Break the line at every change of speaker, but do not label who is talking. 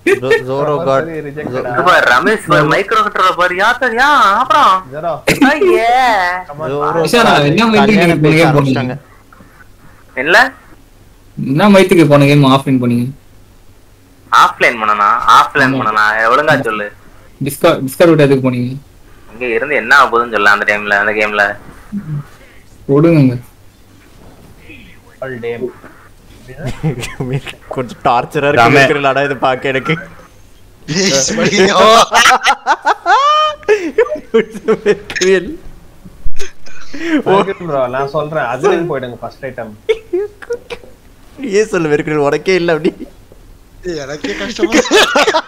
ஜோரோ God
ரிஜெக்டடா
இது பாரு, Ramesh micro controller பாரு யாத்தர் யா அப்புறம்
ஜெரோ
ஐயே
ஜோரோ
விஷாலா, என்ன மைத்துக்கு
கல்யாணம்
நீங்க
பேச
போனீங்க?
ஆரம்பிச்சிட்டாங்க
இல்ல
என்ன மைத்துக்கு போன கேம் ஆஃப்லைன் பண்ணீங்க
ஆஃப்லைன் பண்ணனா ஆஃப்லைன் பண்ணனா ஒழுங்கா சொல்லு
டிஸ்கா டிஸ்கார்ட் விட்டு எதுக்கு போனீங்க
இங்க இருந்து என்ன ஆக போகுதுன்னு சொல்ல அந்த டைம்ல அந்த கேம்ல
விடுங்க
ஆல் டேம்
கொஞ்சம் டார்ச்சரா
ராமே.
இருக்குல்லடா இது பாக்க எனக்கு
Please, படிங்க.
Mercurial.
ப்ரோ நான் சொல்றேன் அதுலயும் போயிடுங்க ஃபர்ஸ்ட் ஐட்டம்
நீயே சொல்லு வெறுக்கிறேன் உனக்கே இல்ல அப்படி
ஏய், எனக்கே கஷ்டமா இருக்கு.